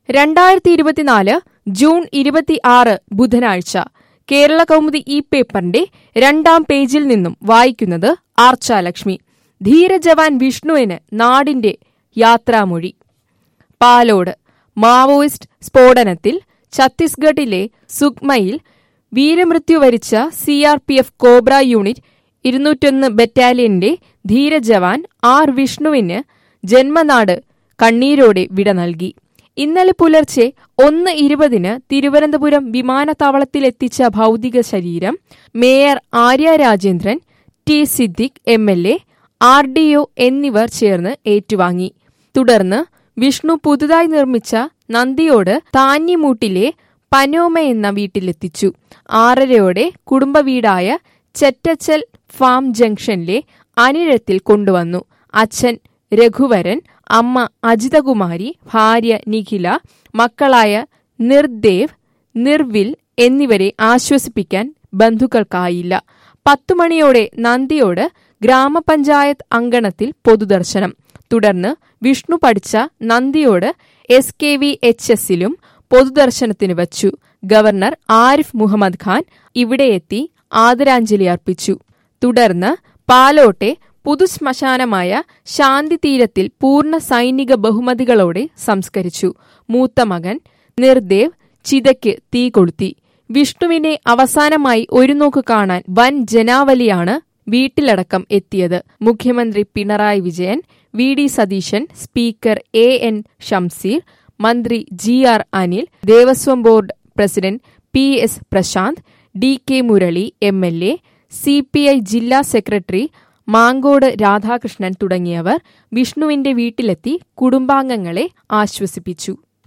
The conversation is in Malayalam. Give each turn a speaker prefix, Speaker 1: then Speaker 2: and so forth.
Speaker 1: രണ്ടായിരത്തി ഇരുപത്തിനാല് ജൂൺ ഇരുപത്തി ആറ് ബുധനാഴ്ച കേരള കൗമുദി ഈ പേപ്പറിന്റെ രണ്ടാം പേജിൽ നിന്നും വായിക്കുന്നത് ആർച്ചാലക്ഷ്മി ധീരജവാൻ വിഷ്ണുവിന് നാടിന്റെ യാത്രാമൊഴി പാലോട് മാവോയിസ്റ്റ് സ്ഫോടനത്തിൽ ഛത്തീസ്ഗഡിലെ സുക്മയിൽ വീരമൃത്യു വരിച്ച C R P F cobra unit ഇരുന്നൂറ്റൊന്ന് ബറ്റാലിയന്റെ ധീരജവാൻ ആർ വിഷ്ണുവിന് ജന്മനാട് കണ്ണീരോടെ വിട നൽകി ഇന്നലെ പുലർച്ചെ ഒന്ന് ഇരുപതിന് തിരുവനന്തപുരം വിമാനത്താവളത്തിലെത്തിച്ച ഭൗതിക ശരീരം mayor Arya Rajendran T Siddique M L A R D O എന്നിവർ ചേർന്ന് ഏറ്റുവാങ്ങി തുടർന്ന് വിഷ്ണു പുതുതായി നിർമ്മിച്ച നന്ദിയോട് താന്നിമൂട്ടിലെ പനോമ എന്ന വീട്ടിലെത്തിച്ചു ആറരയോടെ കുടുംബവീടായ ചെറ്റച്ചൽ ഫാം ജംഗ്ഷനിലെ അനിഴത്തിൽ കൊണ്ടുവന്നു അച്ഛൻ രഘുവരൻ അമ്മ അജിതകുമാരി ഭാര്യ നിഖില മക്കളായ നിർദേവ് നിർവിൽ എന്നിവരെ ആശ്വസിപ്പിക്കാൻ ബന്ധുക്കൾക്കായില്ല പത്തുമണിയോടെ നന്ദിയോട് ഗ്രാമപഞ്ചായത്ത് അങ്കണത്തിൽ പൊതുദർശനം തുടർന്ന് വിഷ്ണു പഠിച്ച നന്ദിയോട് എസ് കെ വി എച്ച് എസിലും പൊതുദർശനത്തിന് വച്ചു ഗവർണർ ആരിഫ് മുഹമ്മദ് ഖാൻ ഇവിടെയെത്തി ആദരാഞ്ജലി അർപ്പിച്ചു തുടർന്ന് പാലോട്ടെ പുതുശ്മശാനമായ ശാന്തി തീരത്തിൽ പൂർണ്ണ സൈനിക ബഹുമതികളോടെ സംസ്കരിച്ചു മൂത്ത മകൻ നിർദേവ് ചിതയ്ക്ക് തീ കൊളുത്തി വിഷ്ണുവിനെ അവസാനമായി ഒരു നോക്ക് കാണാൻ വൻ ജനാവലിയാണ് വീട്ടിലടക്കം എത്തിയത് മുഖ്യമന്ത്രി Pinarayi Vijayan V D Satheesan speaker A N Shamseer മന്ത്രി G R Anil Devaswom board president P S Prashanth D K Murali M L A C P I ജില്ലാ സെക്രട്ടറി മാങ്കോട് രാധാകൃഷ്ണൻ തുടങ്ങിയവർ വിഷ്ണുവിന്റെ വീട്ടിലെത്തി കുടുംബാംഗങ്ങളെ ആശ്വസിപ്പിച്ചു